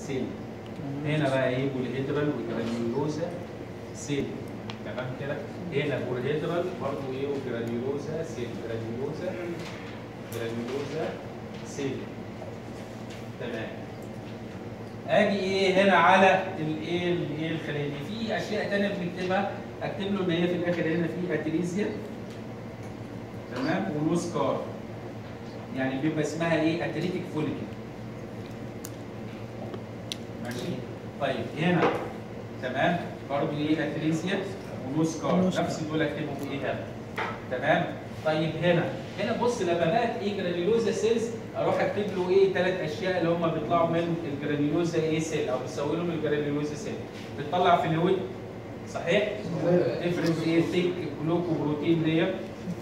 سيل هنا بقى ايه بوليهيدرال وجرانيولوزا سيل تمام كده هنا بوليهيدرال برضه ايه وجرانيولوزا سيل جرانيولوزا جرانيولوزا سيل تمام اجي ايه هنا على الايه الايه الخليه دي في اشياء ثانيه بنكتبها اكتب له ان هي في الاخر هنا في اتريزيا تمام ونوسكار يعني بيبقى اسمها ايه اتريتيك فوليكل ماشي طيب هنا تمام برضه ايه اتريزيا ونوسكار ونوسكار. نفس دول اكتبهم في ايه هنا تمام طيب هنا هنا بص لما بقت ايه جرانيولوزا سيلز اروح اكتب له ايه ثلاث اشياء اللي هم بيطلعوا من الجرانيولوزا ايه سيل او بيسوي لهم الجرانيولوزا سيل بتطلع فلويد صحيح؟ تفرز ايه ثيك جلوكوبروتين لير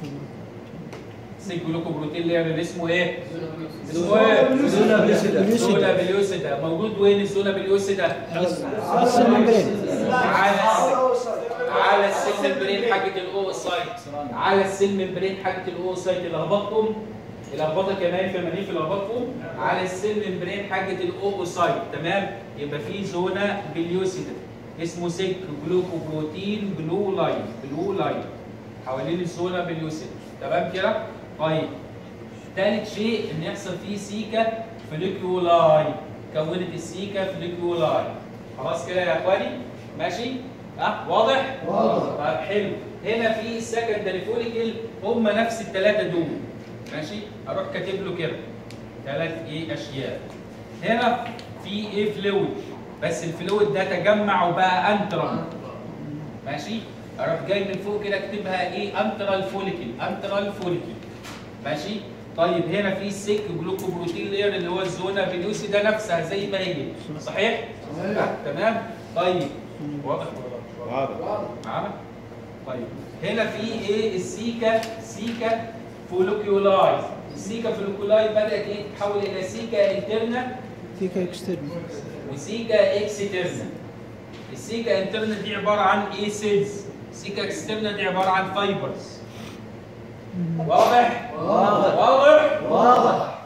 ثيك جلوكوبروتين لير اللي اسمه ايه؟ اسمه ايه؟ زونا بليسيدا. زونا بليوسيدا موجود وين الزونا بليوسيدا؟ السن ممبرين على على السيل ممبرين حاجه الاوسايت على السيل ممبرين حاجه الاوسايت اللي هبطكم الهبطه كمان في منيف الهبطكم على السيل ممبرين حاجه الاوسايت تمام يبقى في زونا بليوسيدا اسمه سيك جلوكوبروتين بلو لاين بلو لاين حوالين الزونا بليوسيدا تمام كده طيب ثالث شيء ان يحصل فيه سيكا فليكيولاي كونت السيكا فليكيولاي خلاص كده يا اخواني ماشي ها واضح واضح. طيب حلو هنا في السكندري فوليكل هم نفس الثلاثه دول ماشي اروح كاتب له كده ثلاث ايه اشياء هنا في ايه فلويد بس الفلويد ده تجمع وبقى انترم ماشي اروح جاي من فوق كده اكتبها ايه انترال فوليكل انترال فوليكل ماشي طيب هنا في السيك جلوكوبروتين لير اللي هو الزونا بليوسي ده نفسها زي ما هي صحيح؟ صحيح. تمام طيب واضح ولا لا؟ واضح. معانا؟ طيب هنا في ايه السيكا سيكا فولوكيولاي السيكا فولوكيولاي بدات ايه تتحول الى سيكا انترنا فيك اكسترن وسيكا اكسترنا السيكا انترنا دي عباره عن ايه سيلز سيكا اكسترنا دي عباره عن فايبرز واضح واضح. واضح واضح.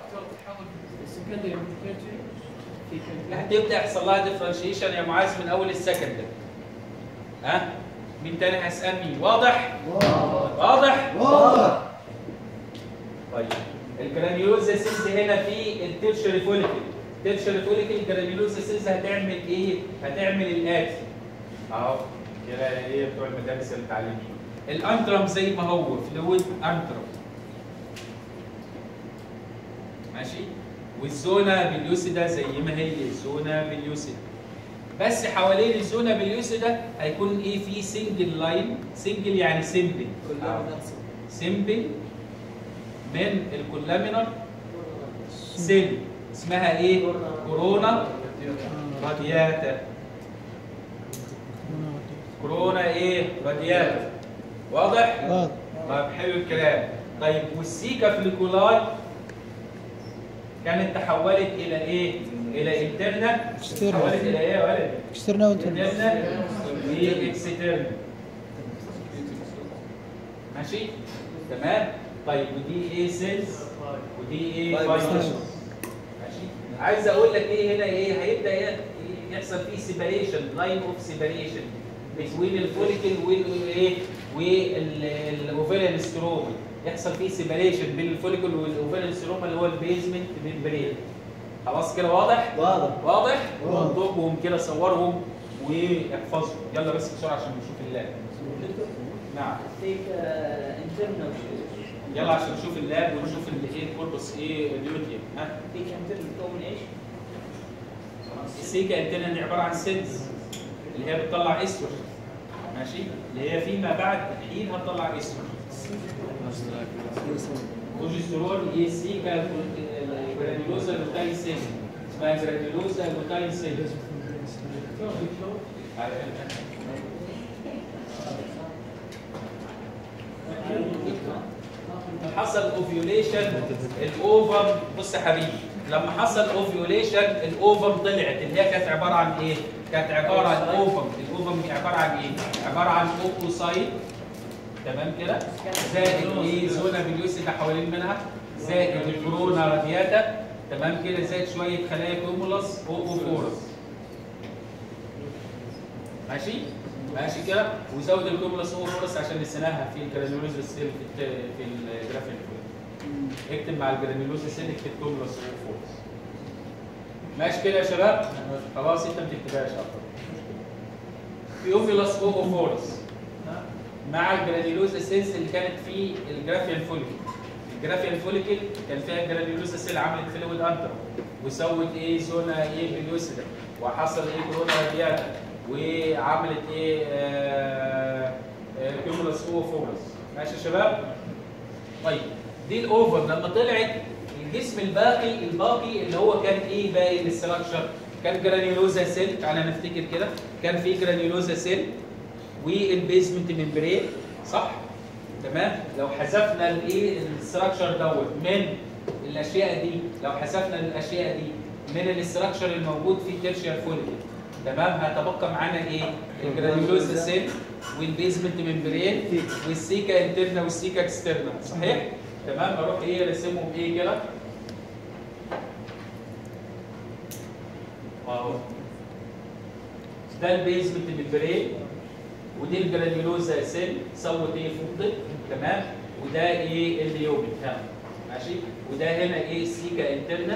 هتبدا يحصل لها ديفرنشيشن يا معاذ من اول السكندري ها مين تاني هيسال مين واضح واضح. واضح واضح. طيب الجرانيولوزا سيلز هنا في التيرشري فوليكل التيرشري فوليكل الجرانيولوزا سيلز هتعمل ايه هتعمل الاتي اهو كده ايه بتوع المدارس المتعلمين الانترم زي ما هو فلويد انترم ماشي والزونا بليوسيدا زي ما هي الزونا بليوسيدا بس حوالين الزونا بليوسيدا هيكون ايه في سنجل لاين سنجل يعني سمبل سمبل من الكولامينر سيل اسمها ايه؟ كورونا رادياتا كورونا ايه؟ رادياتا واضح؟ واضح طيب حلو الكلام طيب والسيكا فليكولاي كانت تحولت الى ايه؟ الى انترنا External. تحولت الى ايه يا ولد؟ اكسترنال وانترنال انترنا واكسترنا ماشي؟ تمام؟ طيب ودي ايه سيلز ودي ايه طيب، فايبرز طيب. ماشي؟ عايز اقول لك ايه هنا ايه هيبدا إيه يحصل فيه سيبريشن لاين اوف سيبريشن بين الفوليكل والايه والاوفيريان ستروما يحصل فيه سيبريشن بين الفوليكل والاوفيريان ستروما اللي هو البيزمنت ممبرين خلاص كده واضح؟ واضح. واضح؟ واضح. اكتبهم كده صورهم واحفظهم يلا بس بسرعه عشان نشوف اللاب نعم فيك انترنال يلا عشان نشوف اللاب ونشوف الايه الكوربس ايه اليوتيوب ها فيك انترنال بتكون من ايش؟ السيكا انتنا دي عباره عن سيلز اللي هي بتطلع اسود ماشي اللي هي فيما بعد الحين هتطلع اسود بروجسترون هي السيكا جرانيولوزا لوتاين سيل اسمها جرانيولوزا لوتاين سيل حصل اوفيوليشن الاوفر بص يا حبيبي لما حصل اوفيوليشن الاوفر طلعت اللي هي كانت عباره عن ايه؟ كانت عباره عن اوفر الاوفر عباره عن ايه؟ عباره عن اوكوسايت تمام كده؟ زائد ايه زونا بليوس اللي حوالين منها زائد الكورونا رادياتا تمام كده زائد شويه خلايا كومولس اوكوفورس ماشي ماشي كده وزود الكومبلس او فورس عشان نسيناها في الجرانيولوز سيل في الت- في الجرافين اكتب مع الجرانيولوز سيل اكتب كومبلس او فورس ماشي كده يا شباب خلاص انت ما تكتبهاش اكتر بيوفيلاس او فورس مع الجرانيولوز سيلز اللي كانت في الجرافيان فوليكل الجرافيان فوليكل كان فيها الجرانيولوز سيل عملت فلويد انتر وسوت ايه زونا ايه باليوسيدا وحصل ايه كورونا رادياتا وعملت ايه آه آه كيومولس او فورس ماشي يا شباب طيب دي الاوفر لما طلعت الجسم الباقي الباقي اللي هو كان ايه باقي للستراكشر كان جرانيولوزا سيل تعالى نفتكر كده كان في جرانيولوزا سيل والبيزمنت ممبرين صح تمام لو حذفنا الايه الستراكشر دوت من الاشياء دي لو حذفنا الاشياء دي من الاستراكشر الموجود في التيرشيال فوليكل تمام هتبقى معانا ايه الجرانيولوزا سيل والبيزمنت ممبرين والسيكا انترنا والسيكا اكسترنا صحيح تمام اروح ايه رسمهم ايه كده اهو ده البيزمنت ممبرين ودي الجرانيولوزا سيل سوت ايه فوق تمام وده ايه اليومي ها ماشي وده هنا ايه سيكا انترنا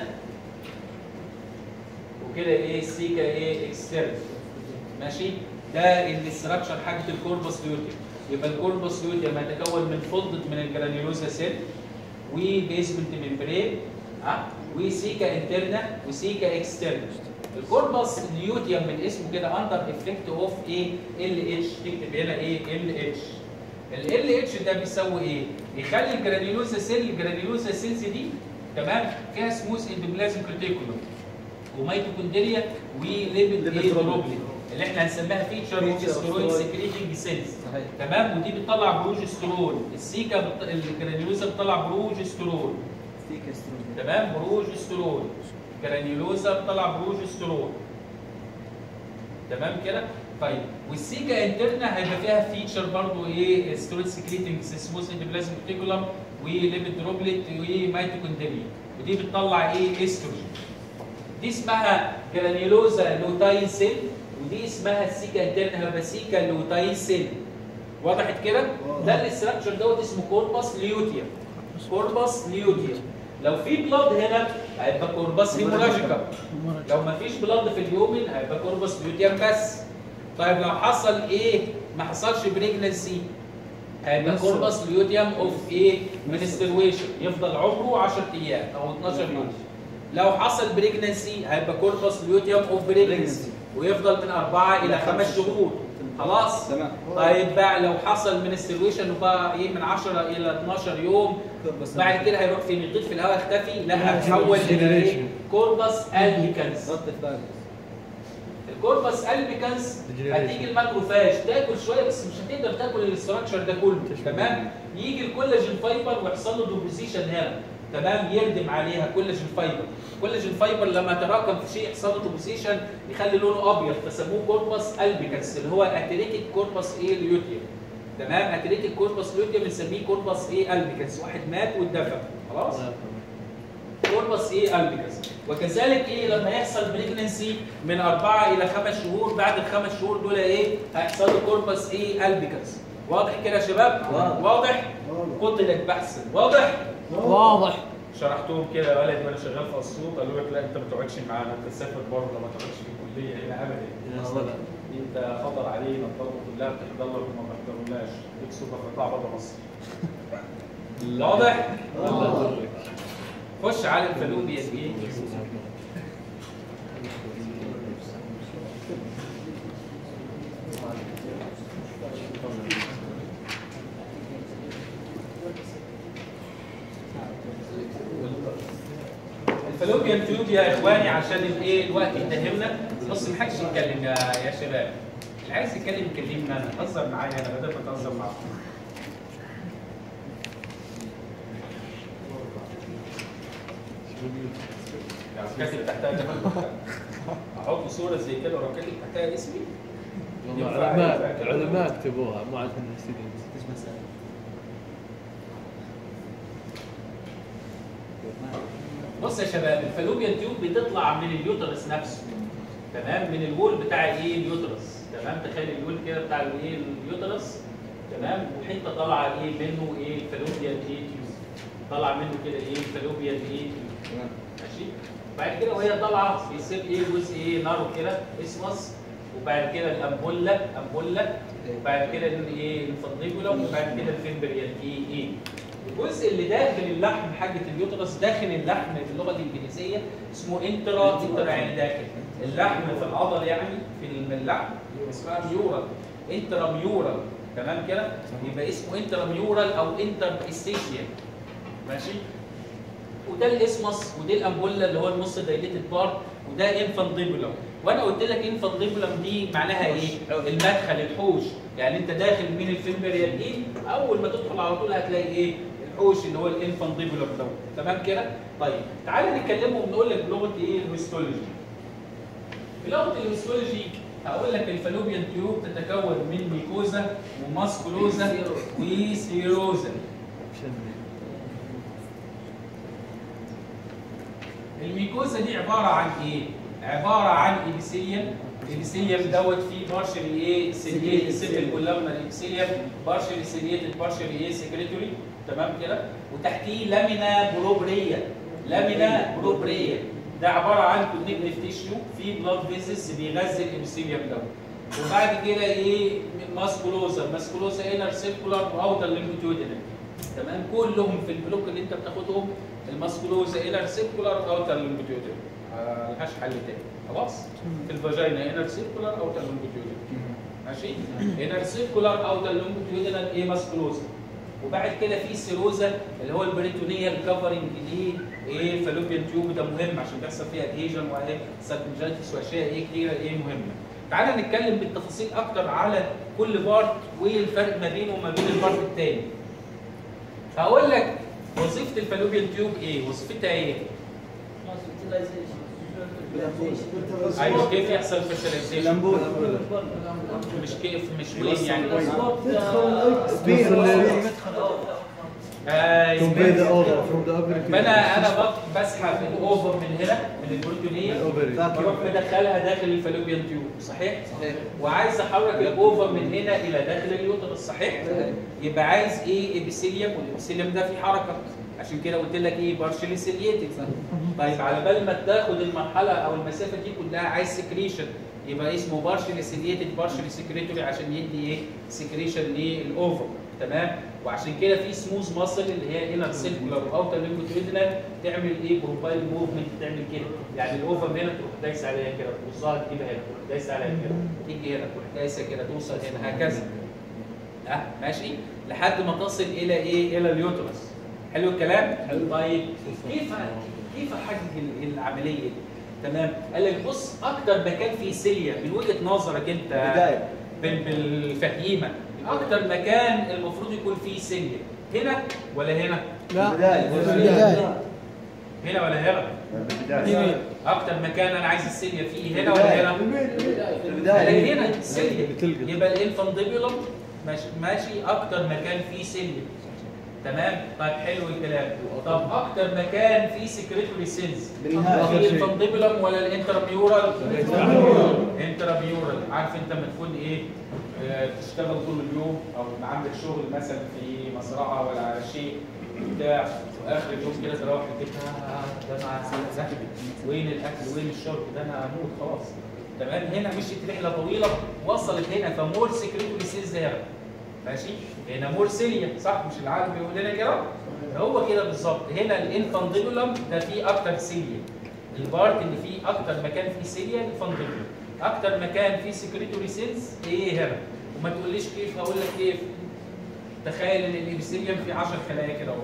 وكده ايه سيكا ايه اكسترن ماشي ده الاستراكشر حاجه الكوربس ليوتيوم يبقى الكوربس ليوتيوم هيتكون من فولدد من الجرانيولوزا سيل وبيزمنت ممبرين ها وسيكا انترنا وسيكا اكسترن الكوربس ليوتيوم من اسمه كده اندر افكت اوف ايه ال اتش تكتب هنا ايه ال اتش ال اتش ده بيسوي ايه؟ يخلي الجرانيولوزا سيل الجرانيولوزا سيلز دي تمام فيها سموث اندوبلازم كريتيكولوم وميتوكوندريا وليبيد ايه دروبلين اللي احنا هنسميها فيتشر اوف ستيرويد سكريتنج سيلز صحيح تمام ودي بتطلع بروجسترون السيكا بت... الجرانيولوزا بتطلع بروجسترون تمام بروجسترون جرانيولوزا بتطلع بروجسترون تمام كده طيب والسيكا انترنا هيبقى فيها فيتشر برضو ايه سترويد سكريتنج سموث اندوبلازم ريتيكولم وليبيد دروبلت وميتوكوندريا ودي بتطلع ايه استروجين دي اسمها جرانيولوزا لوتاين سيل ودي اسمها السيكا انترنا هيبقى سيكا لوتاين سيل وضحت كده ده الاستراكشر دوت اسمه كوربس ليوتيوم كوربس ليوتيوم لو في بلاد هنا هيبقى كوربس هيموراجيكا لو ما فيش بلاد في اليومن هيبقى كوربس ليوتيوم بس طيب لو حصل ايه ما حصلش بريجنسي هيبقى نفس كوربس ليوتيوم اوف ايه منسترويشن يفضل عمره 10 ايام او 12 يوم لو حصل بريجنسي هيبقى كوربس ليوتيوم اوف بريجنسي ويفضل من أربعة إلى خمس شهور خلاص تمام طيب بقى لو حصل منسترويشن وبقى ايه من 10 الى 12 يوم بعد كده هيروح فين يطير في الهواء يختفي لا هتحول لايه كوربس البيكنس رد فعل الكوربس البيكنس هتيجي الماكروفاج تاكل شويه بس مش هتقدر تاكل الاستراكشر ده كله تمام يجي الكولاجين فايبر ويحصل له دوبوزيشن هنا تمام يردم عليها كولاجين فايبر كولاجين فايبر لما تراكم في شيء يحصل له دوبوزيشن يخلي لونه ابيض فسموه كوربس البيكنس اللي هو اتريتيك كوربس ايه ليوتيوم تمام اتريتيك كوربس ليوتيوم بنسميه كوربس ايه البيكنس واحد مات واتدفن خلاص كوربس ايه البيكس وكذلك ايه لما يحصل بريجنسي من أربعة إلى خمس شهور بعد الخمس شهور دول ايه هيحصل له كوربس ايه البيكس واضح كده يا شباب؟ واضح. واضح؟ قتلت بحثا واضح؟ واضح شرحتهم كده يا ولدي وانا شغال في اسيوط قالوا لك لا انت ما تقعدش معانا انت تسافر بره ما تقعدش في الكليه هنا ابدا انت خطر علينا الطلبه كلها بتحضر لك وما بتحضرولهاش ليك سوبر تطلع بره مصر واضح؟ خش على الفالوبيا دي الفالوبيان تيوب يا اخواني عشان الايه الوقت يتهمنا بص ما حدش يتكلم يا يا شباب اللي عايز يتكلم يكلمني انا هزر معايا انا بدل ما تهزر معاكم يعني كاتب تحتها جمال احط صوره زي كده واروح كاتب تحتها اسمي علماء علماء كتبوها مو عاد ستودنتس بص يا شباب الفالوبيان تيوب بتطلع من اليوترس نفسه تمام من الوول بتاع ايه اليوترس تمام تخيل الوول كده بتاع الايه اليوترس تمام وحته طالعه ايه منه ايه الفالوبيا ايه تيوب طالع منه كده ايه الفالوبيا ايه تيوب ماشي بعد كده وهي طالعه بيصير ايه جزء ايه نارو كده اسمس وبعد كده الامبولا امبولا وبعد كده الايه الفنديبولوم وبعد كده الفيمبريال ايه ايه الجزء اللي داخل اللحم حاجه اليوترس داخل اللحم باللغه الانجليزيه اسمه انترا انترا يعني داخل اللحم في العضل يعني في اللحم اسمها ميورال انترا ميورال تمام كده يبقى اسمه انترا ميورال او انتر استيشيال ماشي وده الاسمس ودي الامبولا اللي هو النص دايليتد بار وده انفانديبولم وانا قلت لك انفانديبولم دي معناها ايه؟ المدخل الحوش يعني انت داخل من الفيمبريال ايه اول ما تدخل على طول هتلاقي ايه؟ الحوش اللي هو الانفانديبولم ده تمام كده؟ طيب تعالى نتكلموا ونقول لك بلغه ايه الهيستولوجي بلغه الهيستولوجي هقول لك الفالوبيان تيوب تتكون من ميكوزا وماسكولوزا وسيروزا الميكوزا دي عباره عن ايه؟ عباره عن ابيثيليوم الابيثيليوم دوت فيه بارشلي ايه؟ سيليت سيمبل كولامنا الابيثيليوم بارشلي سيليتد بارشلي ايه؟ سكريتوري تمام كده؟ وتحتيه لامينا بروبريا لامينا بروبريا ده عباره عن كونكتيف تيشيو فيه بلاد فيزز بيغذي الابيثيليوم دوت وبعد كده ايه؟ ماسكولوزا ماسكولوزا انر سيركولار واوتر ليمبوتيودينال تمام كلهم في البلوك اللي انت بتاخدهم الماسكولوزا انر سيركولار اوتر لونجيتيودنال ملهاش حل تاني خلاص في الفاجينا انر سيركولار اوتر لونجيتيودنال ماشي انر سيركولار اوتر لونجيتيودنال ايه ماسكولوزا وبعد كده في سيروزا اللي هو البريتونيال كفرنج دي ايه فالوبيان تيوب ده مهم عشان بيحصل فيها ادهيجن وايه ساكنجايتس واشياء ايه كتيره ايه مهمه تعالى نتكلم بالتفاصيل اكتر على كل بارت وايه الفرق ما بينه وما بين البارت الثاني هقول لك وظيفه الفالوبيان تيوب ايه وظيفتها ايه ايوه كيف يحصل فيرتلايزيشن مش كيف مش وين يعني ايوه Convey the ovum from the ovary to فانا انا بط- بسحب الاوفر من هنا من البروتونيه الأوفري. بروح مدخلها داخل الفالوبيان تيوب صحيح؟ وعايز احرك الاوفر من هنا الى داخل اليوترس صحيح؟ يبقى عايز ايه ابيثيليوم والابيثيليوم ده فيه حركه عشان كده قلت لك ايه بارشلي سيليتد طيب على بال ما تاخد المرحله او المسافه دي كلها عايز سكريشن يبقى اسمه بارشلي سيليتد بارشلي سكريتوري عشان يدي ايه سكريشن للاوفر تمام وعشان كده في سموث ماسل اللي هي انر سيركولار واوتر ليمبوتريدنال تعمل ايه بروفايل موفمنت تعمل كده يعني الاوفر هنا تروح دايس عليها كده تبصها تجيبها هنا تروح دايس عليها كده تيجي هنا تروح دايسه كده توصل هنا هكذا اه ماشي لحد ما تصل الى ايه الى اليوترس حلو الكلام طيب كيف كيف احقق ال- العمليه دي تمام قال لك بص اكتر مكان فيه سيليا من وجهه نظرك انت بداية. بال- بالفهيمه اكتر مكان المفروض يكون فيه سيليا هنا ولا هنا لا بداية. في البداية هنا ولا هنا يمين اكتر مكان انا عايز السيليا فيه هنا ولا هنا قال البداية لك هنا السيليا بتلقط. يبقى الانفانديبولم ماشي ماشي اكتر مكان فيه سيليا تمام طيب حلو الكلام طب اكتر مكان فيه سكريتوري سيلز بالنهاية. في الفانديبولم ولا الانتراميورال انتراميورال عارف انت لما تكون ايه آه، تشتغل طول اليوم او يبقى عندك شغل مثلا في مزرعه ولا على شيء بتاع واخر اليوم كده تروح البيت آه، ده انا زهقت وين الاكل وين الشرب ده انا هموت خلاص تمام هنا مشيت رحله طويله وصلت هنا فمور سكريتوري سيلز هنا ماشي هنا مور سيليا صح مش العالم بيقول لنا كده هو كده بالظبط هنا الانفانديبولم ده فيه اكتر سيليا البارت اللي فيه اكتر مكان فيه سيليا الفانديبولم اكتر مكان فيه سكريتوري سيلز ايه هنا وما تقوليش كيف هقول لك كيف تخيل ان الابيثيليوم فيه 10 خلايا كده اهو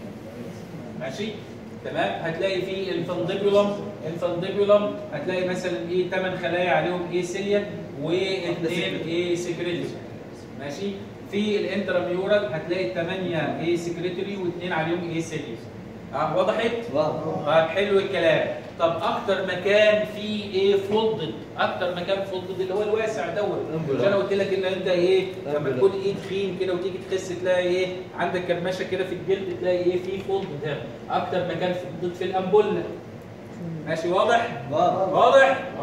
ماشي تمام هتلاقي فيه الفانديبولم الفانديبولم هتلاقي مثلا ايه 8 خلايا عليهم ايه سيليا واثنين ايه سكريتوري ماشي في الانتراميورال هتلاقي 8 ايه سكريتوري واثنين عليهم ايه سيليا اه وضحت؟ واضح طيب حلو الكلام طب اكتر مكان فيه ايه فولدد اكتر مكان فولدد اللي هو الواسع دوت أمبولا. مش انا قلت لك ان انت ايه لما أمبولا. تكون ايد تخين كده وتيجي تخس تلاقي ايه عندك كرمشه كده في الجلد تلاقي ايه فيه فولدد هنا اكتر مكان فولدد في الامبولا ماشي واضح واضح واضح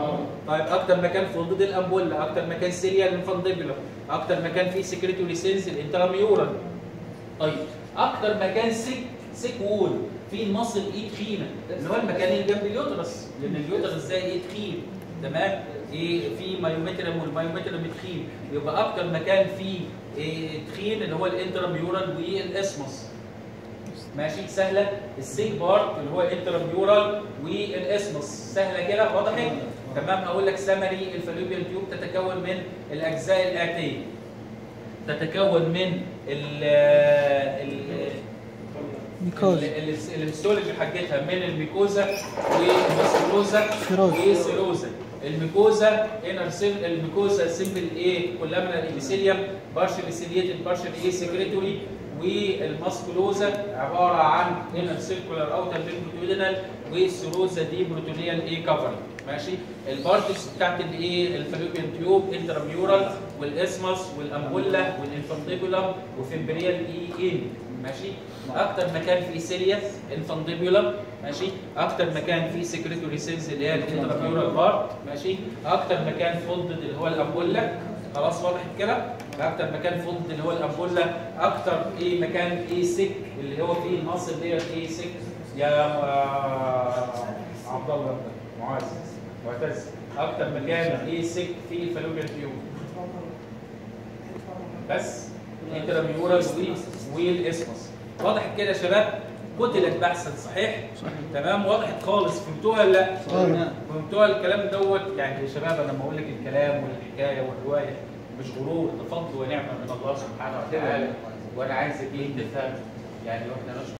طيب اكتر مكان في حدود الامبولا اكتر مكان سيريال انفانديبولار اكتر مكان فيه سكريتوري سيلز الانتراميورال طيب اكتر مكان سيك سيك وول فيه المصل ايه تخينه اللي هو المكان اللي جنب اليوترس لان اليوترس زي ايه تخين تمام ايه في مايومترم والمايومترم تخين يبقى اكتر مكان فيه إيه تخين اللي هو الانتراميورال والاسمس ماشي سهله السيك بارت اللي هو الانتراميورال والاسمس سهله كده وضحت تمام اقول لك سمري الفالوبيان تيوب تتكون من الاجزاء الاتيه تتكون من ال ال ميكوز ال- ال- الهيستولوجي حقتها من الميكوزا والماسكولوزا سيروزا. والسيروزا الميكوزا انر سيل الميكوزا سيمبل ايه كولامنا الابيثيليوم بارشل سيليتد بارشل ايه سكريتوري والماسكولوزا عباره عن انر سيركولار اوتر بروتودينال والسيروزا دي بروتونيال ايه كفر ماشي البارتس بتاعت الايه الفالوبيان تيوب انتراميورال والاسمس والامبولا والانفانتيبولم وفيمبريال اي ان ماشي اكتر مكان فيه سيريس انفانديبولم ماشي اكتر مكان فيه سكريتوري سيلز اللي هي الانتراميورال بارت ماشي اكتر مكان فولدد اللي هو الامبولا خلاص واضح كده اكتر مكان فولدد اللي هو الامبولا اكتر ايه مكان ايه سك اللي هو فيه المصل ديت ايه سك يا آه، عبد الله معاذ معتز اكتر مكان ايه سك فيه الفالوبيان تيوب بس انتراميورال والاسمس واضح كده يا شباب قتلت بحثا صحيح تمام وضحت خالص فهمتوها ولا لا آه. فهمتوها الكلام دوت يعني يا شباب انا لما اقول لك الكلام والحكايه والروايه مش غرور ده فضل ونعمه من الله سبحانه وتعالى وانا عايزك ايه تفهم يعني واحنا نشكر